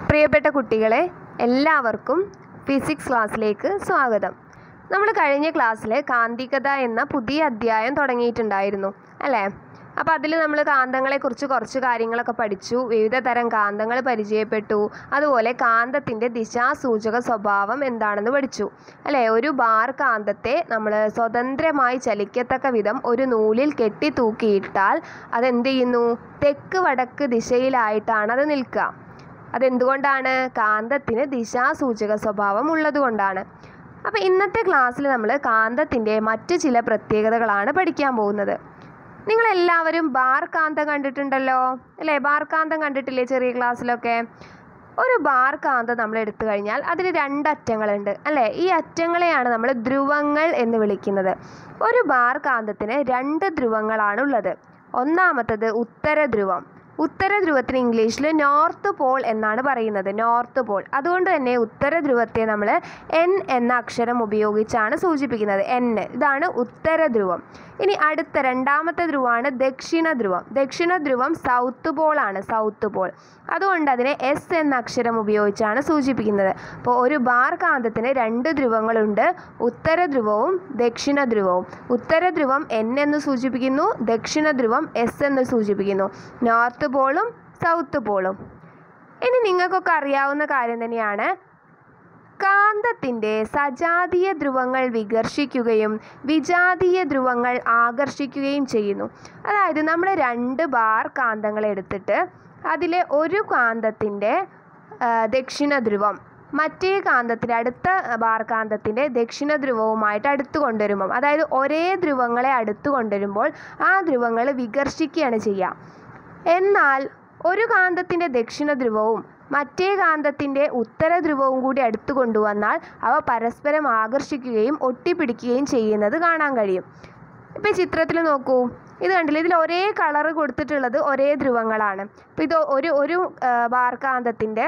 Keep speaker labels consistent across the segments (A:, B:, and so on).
A: പ്രിയപ്പെട്ട കുട്ടികളെ എല്ലാവർക്കും ഫിസിക്സ് ക്ലാസ്സിലേക്ക് സ്വാഗതം നമ്മൾ കഴിഞ്ഞ ക്ലാസ്സിൽ കാന്തികത എന്ന പുതിയ അധ്യായം തുടങ്ങിയിട്ടുണ്ടായിരുന്നു അല്ലേ അപ്പോൾ അതിൽ നമ്മൾ കാന്തങ്ങളെക്കുറിച്ച് കുറച്ച് കാര്യങ്ങളൊക്കെ പഠിച്ചു വിവിധ തരം കാന്തങ്ങൾ പരിചയപ്പെട്ടു അതുപോലെ കാന്തത്തിൻ്റെ ദിശാസൂചക സ്വഭാവം എന്താണെന്ന് പഠിച്ചു അല്ലേ ഒരു ബാർ കാന്തത്തെ നമ്മൾ സ്വതന്ത്രമായി ചലിക്കത്തക്ക വിധം ഒരു നൂലിൽ കെട്ടി തൂക്കിയിട്ടാൽ അതെന്ത് ചെയ്യുന്നു തെക്ക് വടക്ക് ദിശയിലായിട്ടാണ് അത് നിൽക്കുക അതെന്തുകൊണ്ടാണ് കാന്തത്തിന് ദിശാസൂചക സ്വഭാവം ഉള്ളതുകൊണ്ടാണ് അപ്പോൾ ഇന്നത്തെ ക്ലാസ്സിൽ നമ്മൾ കാന്തത്തിൻ്റെ മറ്റ് ചില പ്രത്യേകതകളാണ് പഠിക്കാൻ പോകുന്നത് നിങ്ങളെല്ലാവരും ബാർ കാന്തം കണ്ടിട്ടുണ്ടല്ലോ അല്ലേ ബാർ കാന്തം കണ്ടിട്ടില്ലേ ചെറിയ ക്ലാസ്സിലൊക്കെ ഒരു ബാർ കാന്തം നമ്മൾ എടുത്തു കഴിഞ്ഞാൽ അതിൽ രണ്ട് അറ്റങ്ങളുണ്ട് അല്ലേ ഈ അറ്റങ്ങളെയാണ് നമ്മൾ ധ്രുവങ്ങൾ എന്ന് വിളിക്കുന്നത് ഒരു ബാർ കാന്തത്തിന് രണ്ട് ധ്രുവങ്ങളാണുള്ളത് ഒന്നാമത്തത് ഉത്തര ധ്രുവം ഉത്തര ധ്രുവത്തിന് ഇംഗ്ലീഷിൽ നോർത്ത് പോൾ എന്നാണ് പറയുന്നത് നോർത്ത് പോൾ അതുകൊണ്ട് തന്നെ ഉത്തര ധ്രുവത്തെ നമ്മൾ എൻ എന്ന അക്ഷരം ഉപയോഗിച്ചാണ് സൂചിപ്പിക്കുന്നത് എൻ ഇതാണ് ഉത്തര ധ്രുവം ഇനി അടുത്ത രണ്ടാമത്തെ ധ്രുവമാണ് ദക്ഷിണ ധ്രുവം ദക്ഷിണ ധ്രുവം സൗത്ത് പോളാണ് സൗത്ത് പോൾ അതുകൊണ്ട് അതിനെ എസ് എന്ന അക്ഷരം ഉപയോഗിച്ചാണ് സൂചിപ്പിക്കുന്നത് അപ്പോൾ ഒരു ബാർ കാന്തത്തിന് രണ്ട് ധ്രുവങ്ങളുണ്ട് ഉത്തര ധ്രുവവും ദക്ഷിണ ധ്രുവവും ഉത്തര ധ്രുവം എൻ എന്ന് സൂചിപ്പിക്കുന്നു ദക്ഷിണ ധ്രുവം എസ് എന്ന് സൂചിപ്പിക്കുന്നു നോർത്ത് പോളും സൗത്ത് പോളും ഇനി നിങ്ങൾക്കൊക്കെ അറിയാവുന്ന കാര്യം തന്നെയാണ് കാന്തത്തിൻ്റെ സജാതീയ ധ്രുവങ്ങൾ വികർഷിക്കുകയും വിജാതീയ ധ്രുവങ്ങൾ ആകർഷിക്കുകയും ചെയ്യുന്നു അതായത് നമ്മൾ രണ്ട് ബാർ കാന്തങ്ങൾ എടുത്തിട്ട് അതിലെ ഒരു കാന്തത്തിൻ്റെ ദക്ഷിണ ധ്രുവം മറ്റേ കാന്തത്തിൻ്റെ അടുത്ത ബാർ കാന്തത്തിൻ്റെ ദക്ഷിണ ധ്രുവവുമായിട്ട് അടുത്ത് കൊണ്ടുവരുമ്പം അതായത് ഒരേ ധ്രുവങ്ങളെ അടുത്ത് കൊണ്ടുവരുമ്പോൾ ആ ധ്രുവങ്ങൾ വികർഷിക്കുകയാണ് ചെയ്യുക എന്നാൽ ഒരു കാന്തത്തിൻ്റെ ദക്ഷിണ ധ്രുവവും മറ്റേ കാന്തത്തിൻ്റെ ഉത്തര ധ്രുവവും കൂടി അടുത്ത് കൊണ്ടുവന്നാൽ അവ പരസ്പരം ആകർഷിക്കുകയും ഒട്ടിപ്പിടിക്കുകയും ചെയ്യുന്നത് കാണാൻ കഴിയും ഇപ്പോൾ ഈ ചിത്രത്തിൽ നോക്കൂ ഇത് കണ്ടില്ലേ ഇതിൽ ഒരേ കളറ് കൊടുത്തിട്ടുള്ളത് ഒരേ ധ്രുവങ്ങളാണ് ഇപ്പോൾ ഇത് ഒരു ഒരു ബാർ കാന്തത്തിൻ്റെ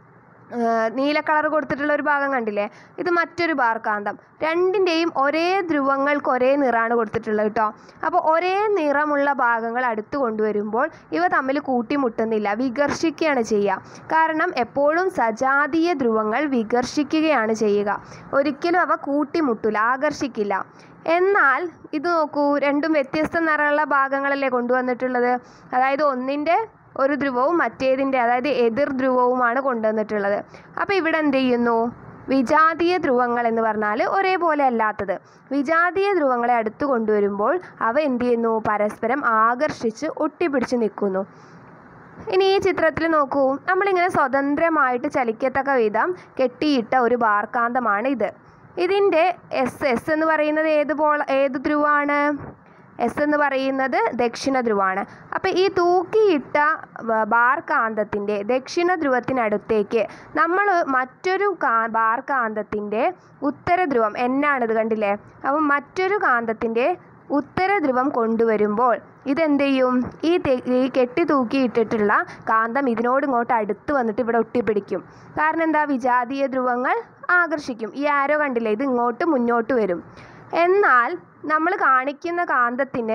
A: നീല കളർ കൊടുത്തിട്ടുള്ള ഒരു ഭാഗം കണ്ടില്ലേ ഇത് മറ്റൊരു ബാർ കാന്തം രണ്ടിൻ്റെയും ഒരേ ധ്രുവങ്ങൾക്ക് ഒരേ നിറാണ് കൊടുത്തിട്ടുള്ളത് കേട്ടോ അപ്പോൾ ഒരേ നിറമുള്ള ഭാഗങ്ങൾ അടുത്ത് കൊണ്ടുവരുമ്പോൾ ഇവ തമ്മിൽ കൂട്ടിമുട്ടുന്നില്ല വികർഷിക്കുകയാണ് ചെയ്യുക കാരണം എപ്പോഴും സജാതീയ ധ്രുവങ്ങൾ വികർഷിക്കുകയാണ് ചെയ്യുക ഒരിക്കലും അവ കൂട്ടിമുട്ടില്ല ആകർഷിക്കില്ല എന്നാൽ ഇത് നോക്കൂ രണ്ടും വ്യത്യസ്ത നിറമുള്ള ഭാഗങ്ങളല്ലേ കൊണ്ടുവന്നിട്ടുള്ളത് അതായത് ഒന്നിൻ്റെ ഒരു ധ്രുവവും മറ്റേതിൻ്റെ അതായത് എതിർ ധ്രുവവുമാണ് കൊണ്ടുവന്നിട്ടുള്ളത് അപ്പോൾ ഇവിടെ എന്ത് ചെയ്യുന്നു വിജാതീയ ധ്രുവങ്ങൾ എന്ന് പറഞ്ഞാൽ ഒരേപോലെ അല്ലാത്തത് വിജാതീയ ധ്രുവങ്ങളെ അടുത്ത് കൊണ്ടുവരുമ്പോൾ അവ എന്ത് ചെയ്യുന്നു പരസ്പരം ആകർഷിച്ച് ഒട്ടിപ്പിടിച്ച് നിൽക്കുന്നു ഇനി ഈ ചിത്രത്തിൽ നോക്കൂ നമ്മളിങ്ങനെ സ്വതന്ത്രമായിട്ട് ചലിക്കത്തക്ക വിധം കെട്ടിയിട്ട ഒരു ബാർക്കാന്തമാണ് ഇത് ഇതിൻ്റെ എസ് എസ് എന്ന് പറയുന്നത് ഏത് പോൾ ഏത് ധ്രുവമാണ് എസ് എന്ന് പറയുന്നത് ദക്ഷിണ ധ്രുവമാണ് അപ്പോൾ ഈ തൂക്കിയിട്ട ബാർ കാന്തത്തിൻ്റെ ദക്ഷിണ ധ്രുവത്തിനടുത്തേക്ക് നമ്മൾ മറ്റൊരു കാ ബാർ കാന്തത്തിൻ്റെ ഉത്തര ധ്രുവം എന്നാണിത് കണ്ടില്ലേ അപ്പം മറ്റൊരു കാന്തത്തിൻ്റെ ഉത്തര ധ്രുവം കൊണ്ടുവരുമ്പോൾ ഇതെന്ത് ചെയ്യും ഈ ഈ കെട്ടി തൂക്കിയിട്ടിട്ടുള്ള കാന്തം ഇതിനോട് ഇങ്ങോട്ട് അടുത്ത് വന്നിട്ട് ഇവിടെ ഒട്ടിപ്പിടിക്കും കാരണം എന്താ വിജാതീയ ധ്രുവങ്ങൾ ആകർഷിക്കും ഈ ആരോ കണ്ടില്ലേ ഇത് ഇങ്ങോട്ട് മുന്നോട്ട് വരും എന്നാൽ നമ്മൾ കാണിക്കുന്ന കാന്തത്തിന്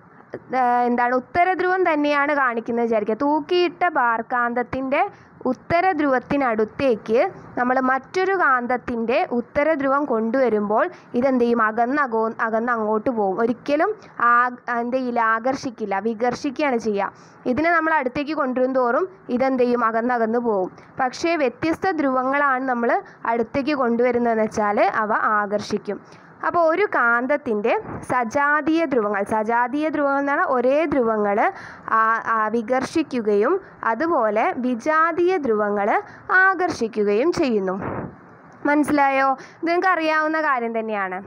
A: എന്താണ് ഉത്തര ധ്രുവം തന്നെയാണ് കാണിക്കുന്നത് വിചാരിക്കുക തൂക്കിയിട്ട ബാർ കാന്തത്തിൻ്റെ ഉത്തര ധ്രുവത്തിനടുത്തേക്ക് നമ്മൾ മറ്റൊരു കാന്തത്തിൻ്റെ ഉത്തര ധ്രുവം കൊണ്ടുവരുമ്പോൾ ഇതെന്ത് ചെയ്യും അകന്നകോ അകന്ന് അങ്ങോട്ട് പോകും ഒരിക്കലും ആ എന്ത് ചെയ്യില്ല ആകർഷിക്കില്ല വികർഷിക്കുകയാണ് ചെയ്യുക ഇതിനെ നമ്മൾ അടുത്തേക്ക് കൊണ്ടുവരും തോറും ഇതെന്ത് ചെയ്യും അകന്നകന്ന് പോകും പക്ഷേ വ്യത്യസ്ത ധ്രുവങ്ങളാണ് നമ്മൾ അടുത്തേക്ക് കൊണ്ടുവരുന്നതെന്ന് വെച്ചാൽ അവ ആകർഷിക്കും അപ്പോൾ ഒരു കാന്തത്തിൻ്റെ സജാതീയ ധ്രുവങ്ങൾ സജാതീയ ധ്രുവങ്ങൾ എന്ന് പറഞ്ഞാൽ ഒരേ ധ്രുവങ്ങൾ വികർഷിക്കുകയും അതുപോലെ വിജാതീയ ധ്രുവങ്ങൾ ആകർഷിക്കുകയും ചെയ്യുന്നു മനസ്സിലായോ ഇത് നിങ്ങൾക്ക് അറിയാവുന്ന കാര്യം തന്നെയാണ്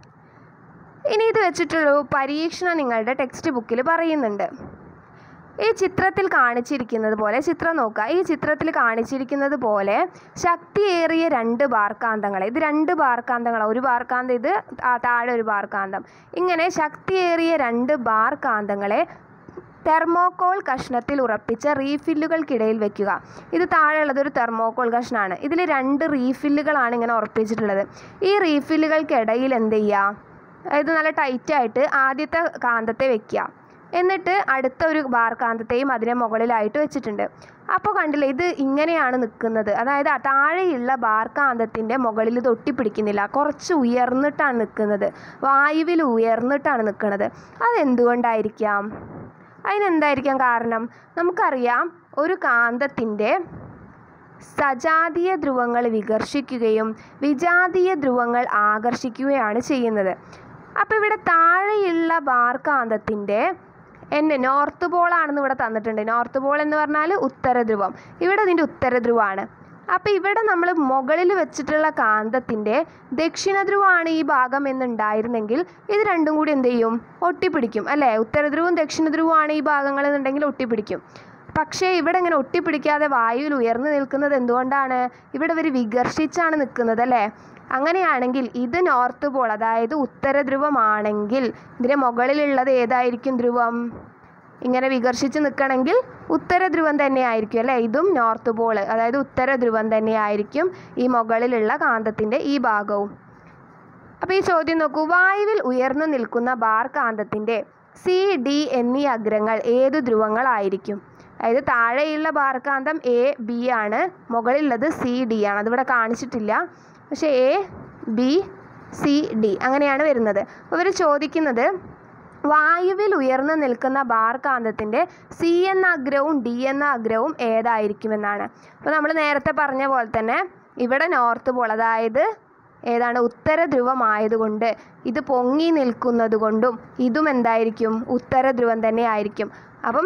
A: ഇനി ഇത് വെച്ചിട്ടുള്ളൊരു പരീക്ഷണം നിങ്ങളുടെ ടെക്സ്റ്റ് ബുക്കിൽ പറയുന്നുണ്ട് ഈ ചിത്രത്തിൽ കാണിച്ചിരിക്കുന്നത് പോലെ ചിത്രം നോക്കുക ഈ ചിത്രത്തിൽ കാണിച്ചിരിക്കുന്നത് പോലെ ശക്തിയേറിയ രണ്ട് ബാർക്കാന്തങ്ങളെ ഇത് രണ്ട് ബാർക്കാന്തങ്ങളാണ് ഒരു ബാർക്കാന്തം ഇത് താഴെ ഒരു ബാർക്കാന്തം ഇങ്ങനെ ശക്തിയേറിയ രണ്ട് ബാർക്കാന്തങ്ങളെ തെർമോക്കോൾ കഷ്ണത്തിൽ ഉറപ്പിച്ച റീഫില്ലുകൾക്കിടയിൽ വെക്കുക ഇത് താഴെയുള്ളത് ഒരു തെർമോക്കോൾ കഷ്ണമാണ് ഇതിൽ രണ്ട് റീഫില്ലുകളാണ് ഇങ്ങനെ ഉറപ്പിച്ചിട്ടുള്ളത് ഈ റീഫില്ലുകൾക്കിടയിൽ എന്ത് ചെയ്യുക അതായത് നല്ല ടൈറ്റായിട്ട് ആദ്യത്തെ കാന്തത്തെ വെക്കുക എന്നിട്ട് അടുത്ത ഒരു ബാർ കാന്തത്തെയും അതിനെ മുകളിലായിട്ട് വെച്ചിട്ടുണ്ട് അപ്പോൾ കണ്ടില്ലേ ഇത് ഇങ്ങനെയാണ് നിൽക്കുന്നത് അതായത് ആ താഴെയുള്ള ബാർ കാന്തത്തിൻ്റെ മുകളിൽ ഇത് ഒട്ടിപ്പിടിക്കുന്നില്ല കുറച്ച് ഉയർന്നിട്ടാണ് നിൽക്കുന്നത് വായുവിൽ ഉയർന്നിട്ടാണ് നിൽക്കുന്നത് അതെന്തുകൊണ്ടായിരിക്കാം അതിനെന്തായിരിക്കാം കാരണം നമുക്കറിയാം ഒരു കാന്തത്തിൻ്റെ സജാതീയ ധ്രുവങ്ങൾ വികർഷിക്കുകയും വിജാതീയ ധ്രുവങ്ങൾ ആകർഷിക്കുകയാണ് ചെയ്യുന്നത് അപ്പോൾ ഇവിടെ താഴെയുള്ള ബാർ കാന്തത്തിൻ്റെ എന്നെ നോർത്ത് പോളാണെന്ന് ഇവിടെ തന്നിട്ടുണ്ട് നോർത്ത് പോൾ എന്ന് പറഞ്ഞാൽ ഉത്തര ധ്രുവം ഇവിടെ ഇതിൻ്റെ ഉത്തര ധ്രുവമാണ് അപ്പോൾ ഇവിടെ നമ്മൾ മുകളിൽ വെച്ചിട്ടുള്ള കാന്തത്തിൻ്റെ ദക്ഷിണ ധ്രുവമാണ് ഈ ഭാഗം എന്നുണ്ടായിരുന്നെങ്കിൽ ഇത് രണ്ടും കൂടി എന്ത് ചെയ്യും ഒട്ടിപ്പിടിക്കും അല്ലേ ഉത്തര ധ്രുവവും ദക്ഷിണ ധ്രുവമാണ് ഈ ഭാഗങ്ങൾ എന്നുണ്ടെങ്കിൽ ഒട്ടിപ്പിടിക്കും പക്ഷേ ഇവിടെ ഇങ്ങനെ ഒട്ടിപ്പിടിക്കാതെ വായുവിൽ ഉയർന്നു നിൽക്കുന്നത് എന്തുകൊണ്ടാണ് ഇവിടെ ഇവർ വികർഷിച്ചാണ് നിൽക്കുന്നത് അല്ലേ അങ്ങനെയാണെങ്കിൽ ഇത് നോർത്ത് പോൾ അതായത് ഉത്തര ധ്രുവമാണെങ്കിൽ ഇതിന് മുകളിലുള്ളത് ഏതായിരിക്കും ധ്രുവം ഇങ്ങനെ വികർഷിച്ച് നിൽക്കണമെങ്കിൽ ഉത്തര ധ്രുവം തന്നെയായിരിക്കും അല്ലേ ഇതും നോർത്ത് പോൾ അതായത് ഉത്തര ധ്രുവം തന്നെയായിരിക്കും ഈ മുകളിലുള്ള കാന്തത്തിൻ്റെ ഈ ഭാഗവും അപ്പോൾ ഈ ചോദ്യം നോക്കൂ വായുവിൽ ഉയർന്നു നിൽക്കുന്ന ബാർ കാന്തത്തിൻ്റെ സി ഡി എന്നീ അഗ്രങ്ങൾ ഏത് ധ്രുവങ്ങളായിരിക്കും അതായത് താഴെയുള്ള ബാർ കാന്തം എ ബി ആണ് മുകളിലുള്ളത് സി ഡി ആണ് അതിവിടെ കാണിച്ചിട്ടില്ല പക്ഷേ എ ബി സി ഡി അങ്ങനെയാണ് വരുന്നത് അപ്പോൾ ഇവർ ചോദിക്കുന്നത് വായുവിൽ ഉയർന്നു നിൽക്കുന്ന ബാർ കാന്തത്തിൻ്റെ സി എന്ന അഗ്രവും ഡി എന്ന അഗ്രവും ഏതായിരിക്കുമെന്നാണ് അപ്പോൾ നമ്മൾ നേരത്തെ പറഞ്ഞ പോലെ തന്നെ ഇവിടെ നോർത്ത് പോൾ അതായത് ഏതാണ് ഉത്തര ധ്രുവമായതുകൊണ്ട് ഇത് പൊങ്ങി നിൽക്കുന്നത് കൊണ്ടും ഇതും എന്തായിരിക്കും ഉത്തര ധ്രുവം തന്നെ ആയിരിക്കും അപ്പം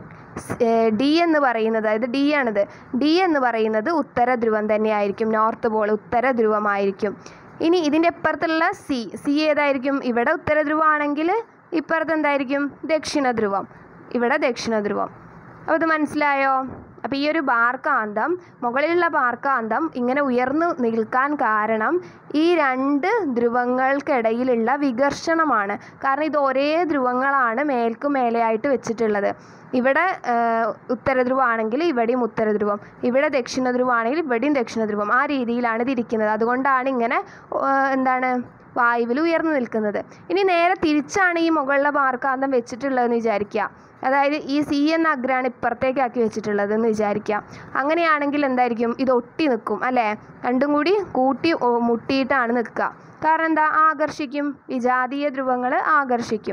A: ഡി എന്ന് പറയുന്നത് അതായത് ഡി ആണിത് ഡി എന്ന് പറയുന്നത് ഉത്തര ധ്രുവം തന്നെയായിരിക്കും നോർത്ത് പോൾ ഉത്തര ധ്രുവമായിരിക്കും ഇനി ഇതിൻ്റെ ഇപ്പുറത്തുള്ള സി സി ഏതായിരിക്കും ഇവിടെ ഉത്തര ധ്രുവമാണെങ്കിൽ ഇപ്പുറത്ത് എന്തായിരിക്കും ദക്ഷിണ ധ്രുവം ഇവിടെ ദക്ഷിണ ധ്രുവം അപ്പോൾ ഇത് മനസ്സിലായോ അപ്പോൾ ഈ ഒരു ബാർക്കാന്തം മുകളിലുള്ള ബാർക്കാന്തം ഇങ്ങനെ ഉയർന്നു നിൽക്കാൻ കാരണം ഈ രണ്ട് ധ്രുവങ്ങൾക്കിടയിലുള്ള വികർഷണമാണ് കാരണം ഇത് ഒരേ ധ്രുവങ്ങളാണ് മേൽക്കും മേലെയായിട്ട് വെച്ചിട്ടുള്ളത് ഇവിടെ ഉത്തര ധ്രുവമാണെങ്കിൽ ഇവിടെയും ഉത്തര ധ്രുവം ഇവിടെ ദക്ഷിണ ധ്രുവമാണെങ്കിൽ ഇവിടെയും ദക്ഷിണ ധ്രുവം ആ രീതിയിലാണ് ഇത് ഇരിക്കുന്നത് അതുകൊണ്ടാണ് ഇങ്ങനെ എന്താണ് വായുവിൽ ഉയർന്നു നിൽക്കുന്നത് ഇനി നേരെ തിരിച്ചാണ് ഈ മുകളിലെ മാർക്കാന്തം വെച്ചിട്ടുള്ളതെന്ന് വിചാരിക്കുക അതായത് ഈ സി എന്ന അഗ്രാണ് ഇപ്പുറത്തേക്കാക്കി വെച്ചിട്ടുള്ളതെന്ന് വിചാരിക്കുക അങ്ങനെയാണെങ്കിൽ എന്തായിരിക്കും ഇത് ഒട്ടി നിൽക്കും അല്ലേ രണ്ടും കൂടി കൂട്ടി മുട്ടിയിട്ടാണ് നിൽക്കുക കാരണം എന്താ ആകർഷിക്കും വിജാതീയ ധ്രുവങ്ങൾ ആകർഷിക്കും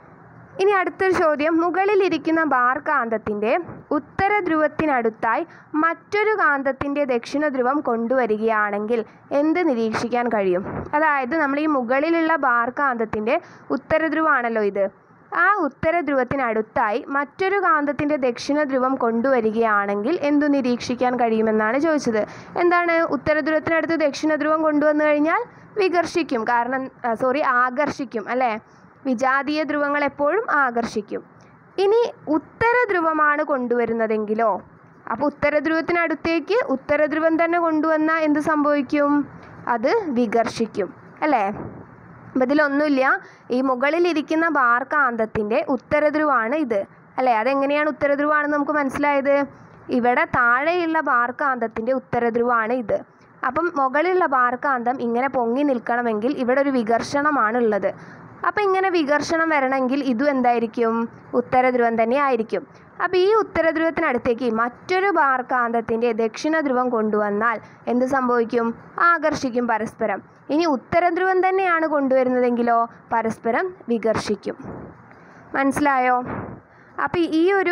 A: ഇനി അടുത്തൊരു ചോദ്യം മുകളിലിരിക്കുന്ന ബാർ കാന്തത്തിൻ്റെ ഉത്തര ധ്രുവത്തിനടുത്തായി മറ്റൊരു കാന്തത്തിൻ്റെ ദക്ഷിണ ധ്രുവം കൊണ്ടുവരികയാണെങ്കിൽ എന്ത് നിരീക്ഷിക്കാൻ കഴിയും അതായത് നമ്മൾ ഈ മുകളിലുള്ള ബാർ കാന്തത്തിൻ്റെ ഉത്തര ധ്രുവമാണല്ലോ ഇത് ആ ഉത്തര ധ്രുവത്തിനടുത്തായി മറ്റൊരു കാന്തത്തിൻ്റെ ദക്ഷിണ ധ്രുവം കൊണ്ടുവരികയാണെങ്കിൽ എന്തു നിരീക്ഷിക്കാൻ കഴിയുമെന്നാണ് ചോദിച്ചത് എന്താണ് ഉത്തര ധ്രുവത്തിനടുത്ത് ദക്ഷിണ ധ്രുവം കൊണ്ടുവന്നു കഴിഞ്ഞാൽ വികർഷിക്കും കാരണം സോറി ആകർഷിക്കും അല്ലേ വിജാതീയ ധ്രുവങ്ങൾ എപ്പോഴും ആകർഷിക്കും ഇനി ഉത്തര ധ്രുവമാണ് കൊണ്ടുവരുന്നതെങ്കിലോ അപ്പോൾ ഉത്തര ധ്രുവത്തിനടുത്തേക്ക് ഉത്തര ധ്രുവം തന്നെ കൊണ്ടുവന്നാൽ എന്ത് സംഭവിക്കും അത് വികർഷിക്കും അല്ലേ അപ്പം ഇതിലൊന്നുമില്ല ഈ മുകളിലിരിക്കുന്ന ബാർ കാന്തത്തിൻ്റെ ഉത്തര ധ്രുവമാണ് ഇത് അല്ലേ അതെങ്ങനെയാണ് ഉത്തര ധ്രുവമാണെന്ന് നമുക്ക് മനസ്സിലായത് ഇവിടെ താഴെയുള്ള ബാർ കാന്തത്തിൻ്റെ ഉത്തര ധ്രുവമാണ് ഇത് അപ്പം മുകളിലുള്ള ബാർ കാന്തം ഇങ്ങനെ പൊങ്ങി നിൽക്കണമെങ്കിൽ ഇവിടെ ഒരു വികർഷണമാണ് ഉള്ളത് അപ്പോൾ ഇങ്ങനെ വികർഷണം വരണമെങ്കിൽ ഇതും എന്തായിരിക്കും ഉത്തര ധ്രുവം തന്നെ ആയിരിക്കും അപ്പോൾ ഈ ഉത്തര ധ്രുവത്തിനടുത്തേക്ക് മറ്റൊരു ബാർ കാന്തത്തിൻ്റെ ദക്ഷിണ ധ്രുവം കൊണ്ടുവന്നാൽ എന്ത് സംഭവിക്കും ആകർഷിക്കും പരസ്പരം ഇനി ഉത്തര ധ്രുവം തന്നെയാണ് കൊണ്ടുവരുന്നതെങ്കിലോ പരസ്പരം വികർഷിക്കും മനസ്സിലായോ അപ്പോൾ ഈ ഒരു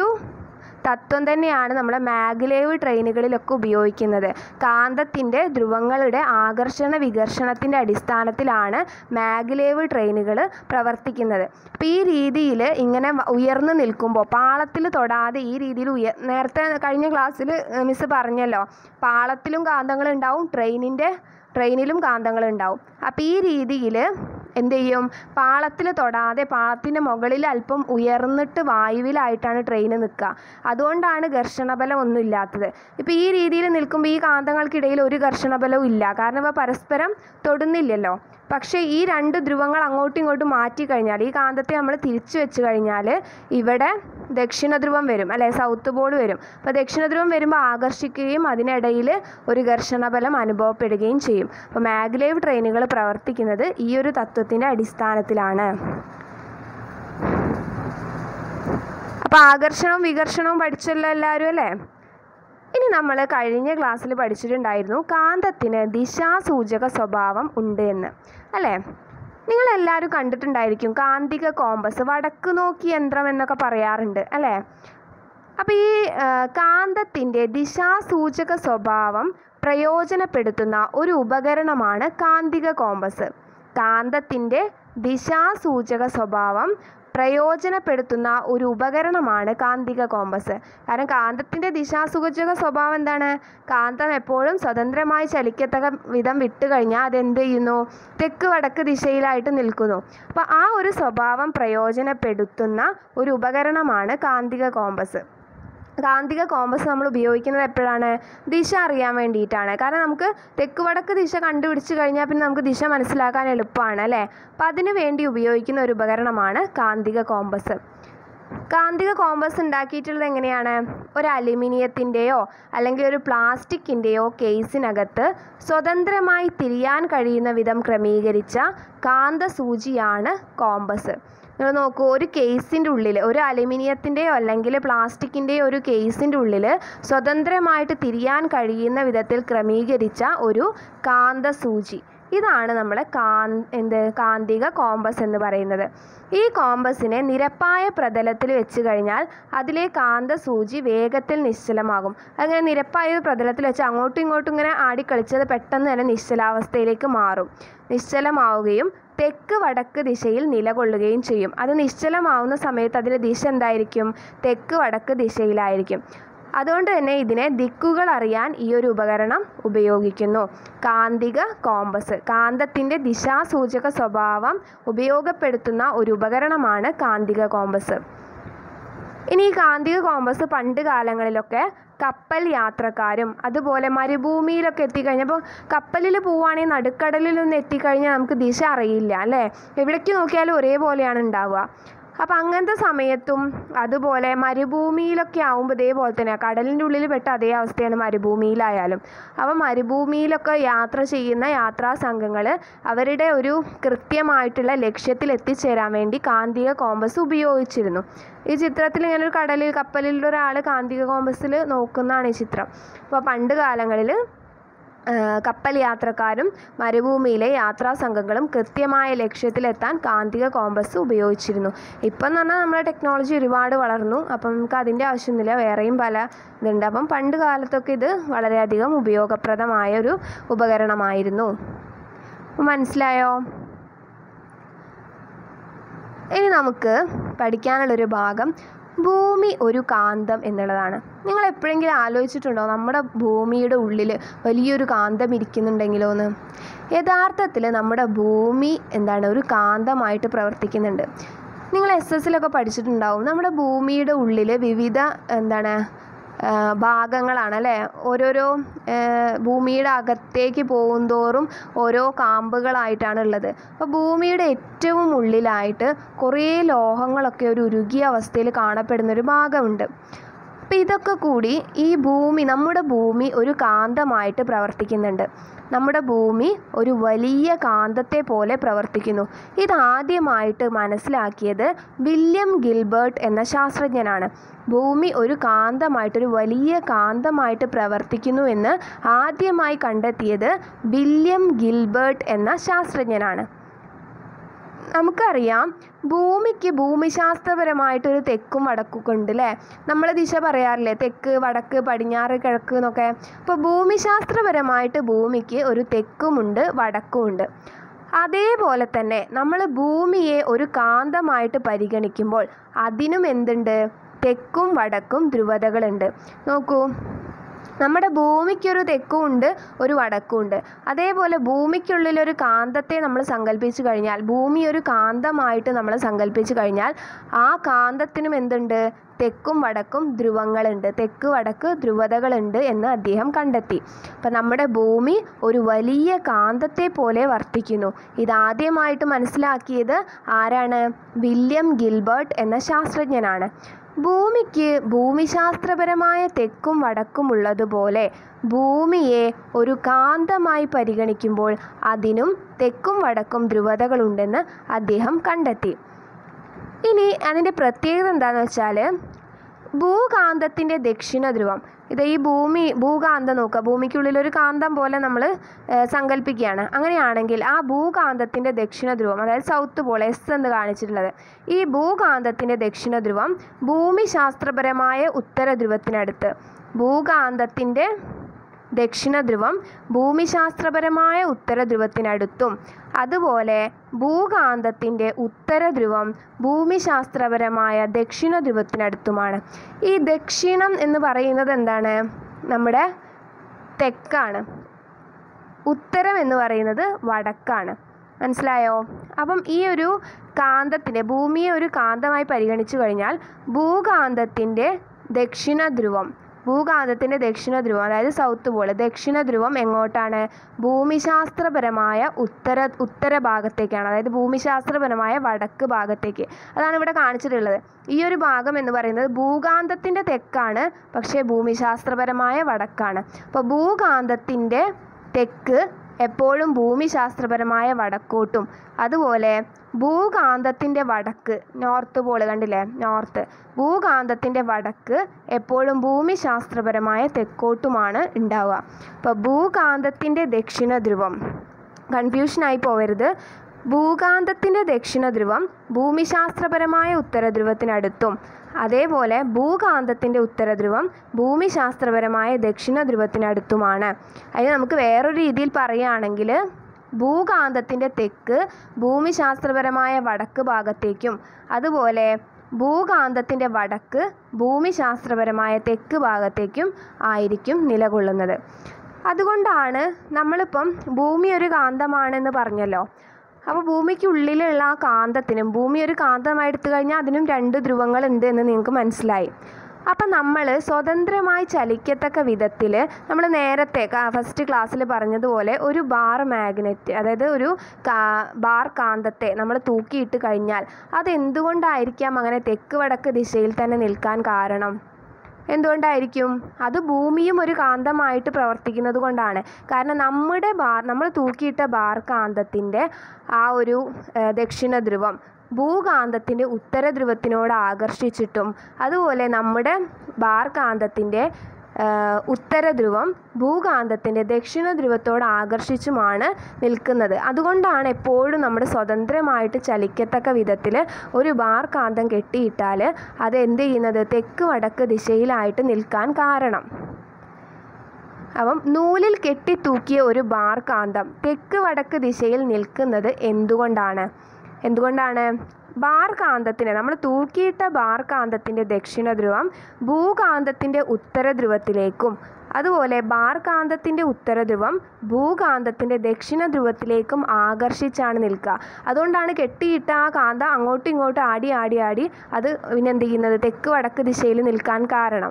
A: തത്വം തന്നെയാണ് നമ്മുടെ മാഗ്ലേവ് ട്രെയിനുകളിലൊക്കെ ഉപയോഗിക്കുന്നത് കാന്തത്തിൻ്റെ ധ്രുവങ്ങളുടെ ആകർഷണ വികർഷണത്തിൻ്റെ അടിസ്ഥാനത്തിലാണ് മാഗ്ലേവ് ട്രെയിനുകൾ പ്രവർത്തിക്കുന്നത് അപ്പോൾ ഈ രീതിയിൽ ഇങ്ങനെ ഉയർന്നു നിൽക്കുമ്പോൾ പാളത്തിൽ തൊടാതെ ഈ രീതിയിൽ ഉയർ നേരത്തെ കഴിഞ്ഞ ക്ലാസ്സിൽ മിസ് പറഞ്ഞല്ലോ പാളത്തിലും കാന്തങ്ങൾ ഉണ്ടാവും ട്രെയിനിൻ്റെ ട്രെയിനിലും കാന്തങ്ങൾ ഉണ്ടാവും അപ്പോൾ ഈ രീതിയിൽ എന്ത് ചെയ്യും പാളത്തിൽ തൊടാതെ പാളത്തിൻ്റെ മുകളിൽ അല്പം ഉയർന്നിട്ട് വായുവിലായിട്ടാണ് ട്രെയിൻ നിൽക്കുക അതുകൊണ്ടാണ് ഘർഷണബലം ഒന്നും ഇല്ലാത്തത് ഇപ്പോൾ ഈ രീതിയിൽ നിൽക്കുമ്പോൾ ഈ കാന്തങ്ങൾക്കിടയിൽ ഒരു ഘർഷണബലവും ഇല്ല കാരണം ഇവ പരസ്പരം തൊടുന്നില്ലല്ലോ പക്ഷേ ഈ രണ്ട് ധ്രുവങ്ങൾ അങ്ങോട്ടും ഇങ്ങോട്ടും മാറ്റി കഴിഞ്ഞാൽ ഈ കാന്തത്തെ നമ്മൾ തിരിച്ചു വെച്ച് കഴിഞ്ഞാൽ ഇവിടെ ദക്ഷിണ ധ്രുവം വരും അല്ലെ സൗത്ത് പോൾ വരും അപ്പോൾ ദക്ഷിണ ധ്രുവം വരുമ്പോൾ ആകർഷിക്കുകയും അതിനിടയിൽ ഒരു ഘർഷണബലം അനുഭവപ്പെടുകയും ചെയ്യും അപ്പോൾ മാഗ്ലേവ് ട്രെയിനുകൾ പ്രവർത്തിക്കുന്നത് ഈ ഒരു തത്വത്തിൻ്റെ അടിസ്ഥാനത്തിലാണ് അപ്പോൾ ആകർഷണവും വികർഷണവും പഠിച്ചല്ലോ എല്ലാവരും അല്ലേ ഇനി നമ്മൾ കഴിഞ്ഞ ക്ലാസ്സിൽ പഠിച്ചിട്ടുണ്ടായിരുന്നു കാന്തത്തിന് ദിശാസൂചക സ്വഭാവം ഉണ്ട് എന്ന് അല്ലേ നിങ്ങളെല്ലാവരും കണ്ടിട്ടുണ്ടായിരിക്കും കാന്തിക കോമ്പസ് വടക്ക് നോക്കി യന്ത്രം എന്നൊക്കെ പറയാറുണ്ട് അല്ലേ അപ്പോൾ ഈ കാന്തത്തിൻ്റെ ദിശാസൂചക സ്വഭാവം പ്രയോജനപ്പെടുത്തുന്ന ഒരു ഉപകരണമാണ് കാന്തിക കോമ്പസ് കാന്തത്തിൻ്റെ ദിശാസൂചക സ്വഭാവം പ്രയോജനപ്പെടുത്തുന്ന ഒരു ഉപകരണമാണ് കാന്തിക കോമ്പസ് കാരണം കാന്തത്തിൻ്റെ ദിശാസൂചക സ്വഭാവം എന്താണ് കാന്തം എപ്പോഴും സ്വതന്ത്രമായി ചലിക്കത്തക്ക വിധം വിട്ട് കഴിഞ്ഞാൽ അതെന്ത് ചെയ്യുന്നു തെക്ക് വടക്ക് ദിശയിലായിട്ട് നിൽക്കുന്നു അപ്പോൾ ആ ഒരു സ്വഭാവം പ്രയോജനപ്പെടുത്തുന്ന ഒരു ഉപകരണമാണ് കാന്തിക കോമ്പസ് കാന്തിക കോമ്പസ് നമ്മൾ ഉപയോഗിക്കുന്നത് എപ്പോഴാണ് ദിശ അറിയാൻ വേണ്ടിയിട്ടാണ് കാരണം നമുക്ക് തെക്ക് വടക്ക് ദിശ കണ്ടുപിടിച്ച് കഴിഞ്ഞാൽ പിന്നെ നമുക്ക് ദിശ മനസ്സിലാക്കാൻ എളുപ്പമാണ് അല്ലേ അപ്പം അതിനു വേണ്ടി ഉപയോഗിക്കുന്ന ഒരു ഉപകരണമാണ് കാന്തിക കോമ്പസ് കാന്തിക കോമ്പസ് ഉണ്ടാക്കിയിട്ടുള്ളത് എങ്ങനെയാണ് ഒരു അലുമിനിയത്തിൻ്റെയോ അല്ലെങ്കിൽ ഒരു പ്ലാസ്റ്റിക്കിൻ്റെയോ കേസിനകത്ത് സ്വതന്ത്രമായി തിരിയാൻ കഴിയുന്ന വിധം ക്രമീകരിച്ച കാന്തസൂചിയാണ് കോമ്പസ് നിങ്ങൾ നോക്കൂ ഒരു കേസിൻ്റെ ഉള്ളിൽ ഒരു അലുമിനിയത്തിൻ്റെയോ അല്ലെങ്കിൽ പ്ലാസ്റ്റിക്കിൻ്റെയോ ഒരു കേസിൻ്റെ ഉള്ളിൽ സ്വതന്ത്രമായിട്ട് തിരിയാൻ കഴിയുന്ന വിധത്തിൽ ക്രമീകരിച്ച ഒരു കാന്തസൂചി ഇതാണ് നമ്മൾ കാ എന്ത് കാന്തിക കോമ്പസ് എന്ന് പറയുന്നത് ഈ കോമ്പസിനെ നിരപ്പായ പ്രതലത്തിൽ വെച്ച് കഴിഞ്ഞാൽ അതിലെ കാന്തസൂചി വേഗത്തിൽ നിശ്ചലമാകും അങ്ങനെ നിരപ്പായ ഒരു പ്രതലത്തിൽ വെച്ച് അങ്ങോട്ടും ഇങ്ങോട്ടും ഇങ്ങനെ ആടിക്കളിച്ചത് പെട്ടെന്ന് തന്നെ നിശ്ചലാവസ്ഥയിലേക്ക് മാറും നിശ്ചലമാവുകയും തെക്ക് വടക്ക് ദിശയിൽ നിലകൊള്ളുകയും ചെയ്യും അത് നിശ്ചലമാവുന്ന സമയത്ത് അതിൻ്റെ ദിശ എന്തായിരിക്കും തെക്ക് വടക്ക് ദിശയിലായിരിക്കും അതുകൊണ്ട് തന്നെ ഇതിനെ ദിക്കുകൾ അറിയാൻ ഈ ഒരു ഉപകരണം ഉപയോഗിക്കുന്നു കാന്തിക കോമ്പസ് കാന്തത്തിൻ്റെ ദിശാസൂചക സ്വഭാവം ഉപയോഗപ്പെടുത്തുന്ന ഒരു ഉപകരണമാണ് കാന്തിക കോമ്പസ് ഇനി ഈ കാന്തിക കോമ്പസ് പണ്ട് കാലങ്ങളിലൊക്കെ കപ്പൽ യാത്രക്കാരും അതുപോലെ മരുഭൂമിയിലൊക്കെ എത്തിക്കഴിഞ്ഞപ്പോൾ കപ്പലിൽ പോവുകയാണെങ്കിൽ നടുക്കടലിൽ നിന്ന് എത്തിക്കഴിഞ്ഞാൽ നമുക്ക് ദിശ അറിയില്ല അല്ലേ എവിടേക്ക് നോക്കിയാലും ഒരേപോലെയാണ് ഉണ്ടാവുക അപ്പം അങ്ങനത്തെ സമയത്തും അതുപോലെ മരുഭൂമിയിലൊക്കെ ആകുമ്പോൾ ഇതേപോലെ തന്നെ കടലിൻ്റെ ഉള്ളിൽ പെട്ട അതേ അവസ്ഥയാണ് മരുഭൂമിയിലായാലും അപ്പം മരുഭൂമിയിലൊക്കെ യാത്ര ചെയ്യുന്ന യാത്രാ സംഘങ്ങൾ അവരുടെ ഒരു കൃത്യമായിട്ടുള്ള ലക്ഷ്യത്തിൽ എത്തിച്ചേരാൻ വേണ്ടി കാന്തിക കോമ്പസ് ഉപയോഗിച്ചിരുന്നു ഈ ചിത്രത്തിൽ ഇങ്ങനെ ഒരു കടലിൽ കപ്പലിൽ ഒരാൾ കാന്തിക കോമ്പസിൽ നോക്കുന്നതാണ് ഈ ചിത്രം അപ്പോൾ പണ്ട് കാലങ്ങളിൽ കപ്പൽ യാത്രക്കാരും മരുഭൂമിയിലെ യാത്രാ സംഘങ്ങളും കൃത്യമായ ലക്ഷ്യത്തിലെത്താൻ കാന്തിക കോമ്പസ് ഉപയോഗിച്ചിരുന്നു ഇപ്പം എന്ന് പറഞ്ഞാൽ നമ്മുടെ ടെക്നോളജി ഒരുപാട് വളർന്നു അപ്പം നമുക്ക് അതിൻ്റെ ആവശ്യമൊന്നുമില്ല വേറെയും പല ഇതുണ്ട് അപ്പം പണ്ട് കാലത്തൊക്കെ ഇത് വളരെയധികം ഉപയോഗപ്രദമായ ഒരു ഉപകരണമായിരുന്നു മനസ്സിലായോ ഇനി നമുക്ക് പഠിക്കാനുള്ളൊരു ഭാഗം ഭൂമി ഒരു കാന്തം എന്നുള്ളതാണ് നിങ്ങൾ എപ്പോഴെങ്കിലും ആലോചിച്ചിട്ടുണ്ടോ നമ്മുടെ ഭൂമിയുടെ ഉള്ളിൽ വലിയൊരു കാന്തം ഇരിക്കുന്നുണ്ടെങ്കിലോ എന്ന് യഥാർത്ഥത്തിൽ നമ്മുടെ ഭൂമി എന്താണ് ഒരു കാന്തമായിട്ട് പ്രവർത്തിക്കുന്നുണ്ട് നിങ്ങൾ എസ് എസിലൊക്കെ പഠിച്ചിട്ടുണ്ടാവും നമ്മുടെ ഭൂമിയുടെ ഉള്ളിൽ വിവിധ എന്താണ് ഭാഗങ്ങളാണ് അല്ലേ ഓരോരോ ഭൂമിയുടെ അകത്തേക്ക് പോകുന്തോറും ഓരോ കാമ്പുകളായിട്ടാണ് ഉള്ളത് അപ്പോൾ ഭൂമിയുടെ ഏറ്റവും ഉള്ളിലായിട്ട് കുറേ ലോഹങ്ങളൊക്കെ ഒരു ഉരുകിയ അവസ്ഥയിൽ കാണപ്പെടുന്ന ഒരു ഭാഗമുണ്ട് അപ്പോൾ ഇതൊക്കെ കൂടി ഈ ഭൂമി നമ്മുടെ ഭൂമി ഒരു കാന്തമായിട്ട് പ്രവർത്തിക്കുന്നുണ്ട് നമ്മുടെ ഭൂമി ഒരു വലിയ കാന്തത്തെ പോലെ പ്രവർത്തിക്കുന്നു ഇതാദ്യമായിട്ട് മനസ്സിലാക്കിയത് വില്യം ഗിൽബർട്ട് എന്ന ശാസ്ത്രജ്ഞനാണ് ഭൂമി ഒരു കാന്തമായിട്ട് ഒരു വലിയ കാന്തമായിട്ട് പ്രവർത്തിക്കുന്നു എന്ന് ആദ്യമായി കണ്ടെത്തിയത് വില്യം ഗിൽബർട്ട് എന്ന ശാസ്ത്രജ്ഞനാണ് നമുക്കറിയാം ഭൂമിക്ക് ഭൂമിശാസ്ത്രപരമായിട്ടൊരു തെക്കും വടക്കും ഉണ്ട് അല്ലേ നമ്മൾ ദിശ പറയാറില്ലേ തെക്ക് വടക്ക് പടിഞ്ഞാറ് കിഴക്ക് എന്നൊക്കെ അപ്പോൾ ഭൂമിശാസ്ത്രപരമായിട്ട് ഭൂമിക്ക് ഒരു തെക്കുമുണ്ട് വടക്കുമുണ്ട് അതേപോലെ തന്നെ നമ്മൾ ഭൂമിയെ ഒരു കാന്തമായിട്ട് പരിഗണിക്കുമ്പോൾ അതിനും എന്തുണ്ട് തെക്കും വടക്കും ധ്രുവതകളുണ്ട് നോക്കൂ നമ്മുടെ ഭൂമിക്കൊരു തെക്കും ഉണ്ട് ഒരു വടക്കും ഉണ്ട് അതേപോലെ ഭൂമിക്കുള്ളിൽ ഒരു കാന്തത്തെ നമ്മൾ സങ്കല്പിച്ചു കഴിഞ്ഞാൽ ഭൂമി ഒരു കാന്തമായിട്ട് നമ്മൾ സങ്കല്പിച്ചു കഴിഞ്ഞാൽ ആ കാന്തത്തിനും എന്തുണ്ട് തെക്കും വടക്കും ധ്രുവങ്ങളുണ്ട് തെക്ക് വടക്ക് ധ്രുവതകളുണ്ട് എന്ന് അദ്ദേഹം കണ്ടെത്തി അപ്പം നമ്മുടെ ഭൂമി ഒരു വലിയ കാന്തത്തെ പോലെ വർത്തിക്കുന്നു ഇതാദ്യമായിട്ട് മനസ്സിലാക്കിയത് ആരാണ് വില്യം ഗിൽബർട്ട് എന്ന ശാസ്ത്രജ്ഞനാണ് ഭൂമിക്ക് ഭൂമിശാസ്ത്രപരമായ തെക്കും വടക്കും ഉള്ളതുപോലെ ഭൂമിയെ ഒരു കാന്തമായി പരിഗണിക്കുമ്പോൾ അതിനും തെക്കും വടക്കും ധ്രുവതകളുണ്ടെന്ന് അദ്ദേഹം കണ്ടെത്തി ഇനി അതിൻ്റെ പ്രത്യേകത എന്താണെന്ന് വെച്ചാൽ ഭൂകാന്തത്തിൻ്റെ ദക്ഷിണ ധ്രുവം ഇത് ഈ ഭൂമി ഭൂകാന്തം നോക്കുക ഭൂമിക്കുള്ളിൽ ഒരു കാന്തം പോലെ നമ്മൾ സങ്കല്പിക്കുകയാണ് അങ്ങനെയാണെങ്കിൽ ആ ഭൂകാന്തത്തിൻ്റെ ദക്ഷിണ ധ്രുവം അതായത് സൗത്ത് പോൾ എസ് എന്ന് കാണിച്ചിട്ടുള്ളത് ഈ ഭൂകാന്തത്തിൻ്റെ ദക്ഷിണ ധ്രുവം ഭൂമിശാസ്ത്രപരമായ ഉത്തര ധ്രുവത്തിനടുത്ത് ഭൂകാന്തത്തിൻ്റെ ദക്ഷിണ ധ്രുവം ഭൂമിശാസ്ത്രപരമായ ഉത്തര ധ്രുവത്തിനടുത്തും അതുപോലെ ഭൂകാന്തത്തിൻ്റെ ഉത്തര ധ്രുവം ഭൂമിശാസ്ത്രപരമായ ദക്ഷിണ ധ്രുവത്തിനടുത്തുമാണ് ഈ ദക്ഷിണം എന്ന് പറയുന്നത് എന്താണ് നമ്മുടെ തെക്കാണ് ഉത്തരം എന്ന് പറയുന്നത് വടക്കാണ് മനസ്സിലായോ അപ്പം ഈ ഒരു കാന്തത്തിൻ്റെ ഭൂമിയെ ഒരു കാന്തമായി പരിഗണിച്ചു കഴിഞ്ഞാൽ ഭൂകാന്തത്തിൻ്റെ ദക്ഷിണ ധ്രുവം ഭൂകാന്തത്തിൻ്റെ ദക്ഷിണ ധ്രുവം അതായത് സൗത്ത് പോൾ ദക്ഷിണ ധ്രുവം എങ്ങോട്ടാണ് ഭൂമിശാസ്ത്രപരമായ ഉത്തര ഉത്തര ഭാഗത്തേക്കാണ് അതായത് ഭൂമിശാസ്ത്രപരമായ വടക്ക് ഭാഗത്തേക്ക് അതാണ് ഇവിടെ കാണിച്ചിട്ടുള്ളത് ഈ ഒരു ഭാഗം എന്ന് പറയുന്നത് ഭൂകാന്തത്തിൻ്റെ തെക്കാണ് പക്ഷേ ഭൂമിശാസ്ത്രപരമായ വടക്കാണ് അപ്പോൾ ഭൂകാന്തത്തിൻ്റെ തെക്ക് എപ്പോഴും ഭൂമിശാസ്ത്രപരമായ വടക്കോട്ടും അതുപോലെ ഭൂകാന്തത്തിൻ്റെ വടക്ക് നോർത്ത് പോൾ കണ്ടില്ലേ നോർത്ത് ഭൂകാന്തത്തിൻ്റെ വടക്ക് എപ്പോഴും ഭൂമിശാസ്ത്രപരമായ തെക്കോട്ടുമാണ് ഉണ്ടാവുക അപ്പോൾ ഭൂകാന്തത്തിൻ്റെ ദക്ഷിണ ധ്രുവം കൺഫ്യൂഷനായി പോവരുത് ഭൂകാന്തത്തിൻ്റെ ദക്ഷിണ ധ്രുവം ഭൂമിശാസ്ത്രപരമായ ഉത്തര ധ്രുവത്തിനടുത്തും അതേപോലെ ഭൂകാന്തത്തിൻ്റെ ഉത്തര ധ്രുവം ഭൂമിശാസ്ത്രപരമായ ദക്ഷിണ ധ്രുവത്തിനടുത്തുമാണ് അതിന് നമുക്ക് വേറൊരു രീതിയിൽ പറയുകയാണെങ്കിൽ ഭൂകാന്തത്തിൻ്റെ തെക്ക് ഭൂമിശാസ്ത്രപരമായ വടക്ക് ഭാഗത്തേക്കും അതുപോലെ ഭൂകാന്തത്തിൻ്റെ വടക്ക് ഭൂമിശാസ്ത്രപരമായ തെക്ക് ഭാഗത്തേക്കും ആയിരിക്കും നിലകൊള്ളുന്നത് അതുകൊണ്ടാണ് നമ്മളിപ്പം ഭൂമി ഒരു കാന്തമാണെന്ന് പറഞ്ഞല്ലോ അപ്പോൾ ഭൂമിക്കുള്ളിലുള്ള ആ കാന്തത്തിനും ഭൂമി ഒരു കാന്തമായി എടുത്തു കഴിഞ്ഞാൽ അതിനും രണ്ട് ധ്രുവങ്ങളുണ്ട് എന്ന് നിങ്ങൾക്ക് മനസ്സിലായി അപ്പം നമ്മൾ സ്വതന്ത്രമായി ചലിക്കത്തക്ക വിധത്തിൽ നമ്മൾ നേരത്തെ ഫസ്റ്റ് ക്ലാസ്സിൽ പറഞ്ഞതുപോലെ ഒരു ബാർ മാഗ്നറ്റ് അതായത് ഒരു കാ ബാർ കാന്തത്തെ നമ്മൾ തൂക്കിയിട്ട് കഴിഞ്ഞാൽ അത് എന്തുകൊണ്ടായിരിക്കാം അങ്ങനെ തെക്ക് വടക്ക് ദിശയിൽ തന്നെ നിൽക്കാൻ കാരണം എന്തുകൊണ്ടായിരിക്കും അത് ഭൂമിയും ഒരു കാന്തമായിട്ട് പ്രവർത്തിക്കുന്നത് കൊണ്ടാണ് കാരണം നമ്മുടെ ബാർ നമ്മൾ തൂക്കിയിട്ട ബാർ കാന്തത്തിൻ്റെ ആ ഒരു ഏഹ്, ദക്ഷിണ ധ്രുവം ഭൂകാന്തത്തിൻ്റെ ഉത്തര ധ്രുവത്തിനോട് ആകർഷിച്ചിട്ടും അതുപോലെ നമ്മുടെ ബാർ കാന്തത്തിൻ്റെ ഏഹ്, ഉത്തര ധ്രുവം ഭൂകാന്തത്തിൻ്റെ ദക്ഷിണ ധ്രുവത്തോട് ആകർഷിച്ചുമാണ് നിൽക്കുന്നത് അതുകൊണ്ടാണ് എപ്പോഴും നമ്മൾ സ്വതന്ത്രമായിട്ട് ചലിക്കത്തക്ക വിധത്തിൽ ഒരു ബാർ കാന്തം കെട്ടിയിട്ടാൽ അത് എന്ത് ചെയ്യുന്നത് തെക്ക് വടക്ക് ദിശയിലായിട്ട് നിൽക്കാൻ കാരണം അപ്പം നൂലിൽ കെട്ടിത്തൂക്കിയ ഒരു ബാർ കാന്തം തെക്ക് വടക്ക് ദിശയിൽ നിൽക്കുന്നത് എന്തുകൊണ്ടാണ് എന്തുകൊണ്ടാണ് ബാർ കാന്തത്തിന് നമ്മൾ തൂക്കിയിട്ട ബാർ കാന്തത്തിൻ്റെ ദക്ഷിണ ധ്രുവം ഭൂകാന്തത്തിൻ്റെ ഉത്തര ധ്രുവത്തിലേക്കും അതുപോലെ ബാർ കാന്തത്തിൻ്റെ ഉത്തര ധ്രുവം ഭൂകാന്തത്തിൻ്റെ ദക്ഷിണ ധ്രുവത്തിലേക്കും ആകർഷിച്ചാണ് നിൽക്കുക അതുകൊണ്ടാണ് കെട്ടിയിട്ട ആ കാന്തം അങ്ങോട്ടും ഇങ്ങോട്ടും ആടി ആടി ആടി അത് പിന്നെ എന്ത് ചെയ്യുന്നത് തെക്ക് വടക്ക് ദിശയിൽ നിൽക്കാൻ കാരണം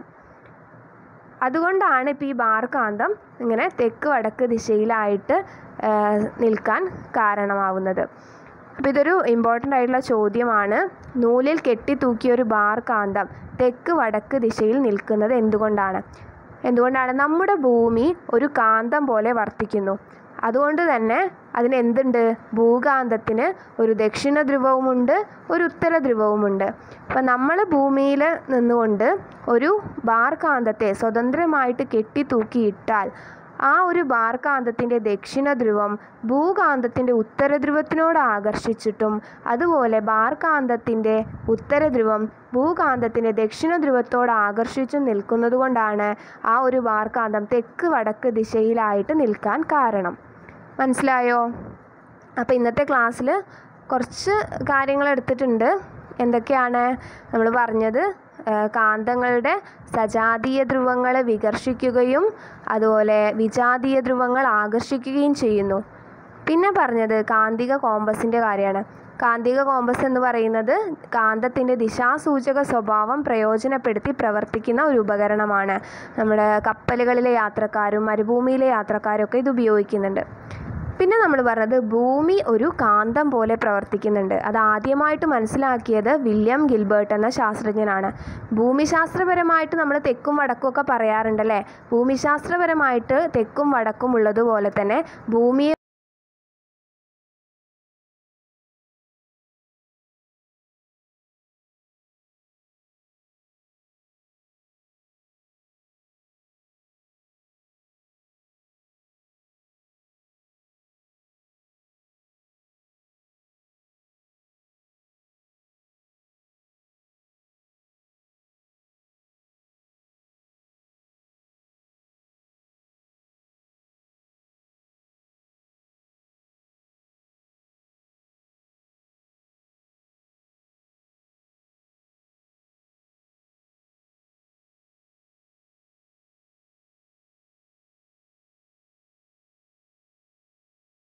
A: അതുകൊണ്ടാണ് ഇപ്പോൾ ഈ ബാർകാന്തം ഇങ്ങനെ തെക്ക് വടക്ക് ദിശയിലായിട്ട് ആ, നിൽക്കാൻ കാരണമാവുന്നത് അപ്പോൾ ഇതൊരു ഇമ്പോർട്ടൻ്റ് ആയിട്ടുള്ള ചോദ്യമാണ് നൂലിൽ കെട്ടിത്തൂക്കിയ ഒരു ബാർ കാന്തം തെക്ക് വടക്ക് ദിശയിൽ നിൽക്കുന്നത് എന്തുകൊണ്ടാണ് എന്തുകൊണ്ടാണ് നമ്മുടെ ഭൂമി ഒരു കാന്തം പോലെ വർത്തിക്കുന്നു അതുകൊണ്ട് തന്നെ അതിന് എന്തുണ്ട് ഭൂകാന്തത്തിന് ഒരു ദക്ഷിണ ധ്രുവവുമുണ്ട് ഒരു ഉത്തര ധ്രുവവുമുണ്ട് അപ്പം നമ്മൾ ഭൂമിയിൽ നിന്നുകൊണ്ട് ഒരു ബാർകാന്തത്തെ സ്വതന്ത്രമായിട്ട് കെട്ടിത്തൂക്കിയിട്ടാൽ ആ ഒരു ബാർകാന്തത്തിൻ്റെ ദക്ഷിണ ധ്രുവം ഭൂകാന്തത്തിൻ്റെ ഉത്തര ധ്രുവത്തിനോട് ആകർഷിച്ചിട്ടും അതുപോലെ ബാർകാന്തത്തിൻ്റെ ഉത്തര ധ്രുവം ഭൂകാന്തത്തിൻ്റെ ദക്ഷിണ ധ്രുവത്തോട് ആകർഷിച്ചും നിൽക്കുന്നത് കൊണ്ടാണ് ആ ഒരു ബാർകാന്തം തെക്ക് വടക്ക് ദിശയിലായിട്ട് നിൽക്കാൻ കാരണം മനസ്സിലായോ അപ്പോൾ ഇന്നത്തെ ക്ലാസ്സിൽ കുറച്ച് കാര്യങ്ങൾ എടുത്തിട്ടുണ്ട് എന്തൊക്കെയാണ് നമ്മൾ പറഞ്ഞത് ആ, കാന്തങ്ങളുടെ സജാതീയ ധ്രുവങ്ങളെ വികർഷിക്കുകയും അതുപോലെ വിജാതീയ ധ്രുവങ്ങൾ ആകർഷിക്കുകയും ചെയ്യുന്നു പിന്നെ പറഞ്ഞത് കാന്തിക കോമ്പസിൻ്റെ കാര്യമാണ് കാന്തിക കോമ്പസ് എന്ന് പറയുന്നത് കാന്തത്തിൻ്റെ ദിശാസൂചക സ്വഭാവം പ്രയോജനപ്പെടുത്തി പ്രവർത്തിക്കുന്ന ഒരു ഉപകരണമാണ് നമ്മുടെ കപ്പലുകളിലെ യാത്രക്കാരും മരുഭൂമിയിലെ യാത്രക്കാരും ഒക്കെ ഇത് ഉപയോഗിക്കുന്നുണ്ട് പിന്നെ നമ്മൾ പറഞ്ഞത് ഭൂമി ഒരു കാന്തം പോലെ പ്രവർത്തിക്കുന്നുണ്ട് അത് ആദ്യമായിട്ട് മനസ്സിലാക്കിയത് വില്യം ഗിൽബർട്ട് എന്ന ശാസ്ത്രജ്ഞനാണ് ഭൂമിശാസ്ത്രപരമായിട്ട് നമ്മൾ തെക്കും വടക്കും ഒക്കെ പറയാറുണ്ടല്ലേ ഭൂമിശാസ്ത്രപരമായിട്ട് തെക്കും വടക്കും ഉള്ളതുപോലെ തന്നെ ഭൂമിയെ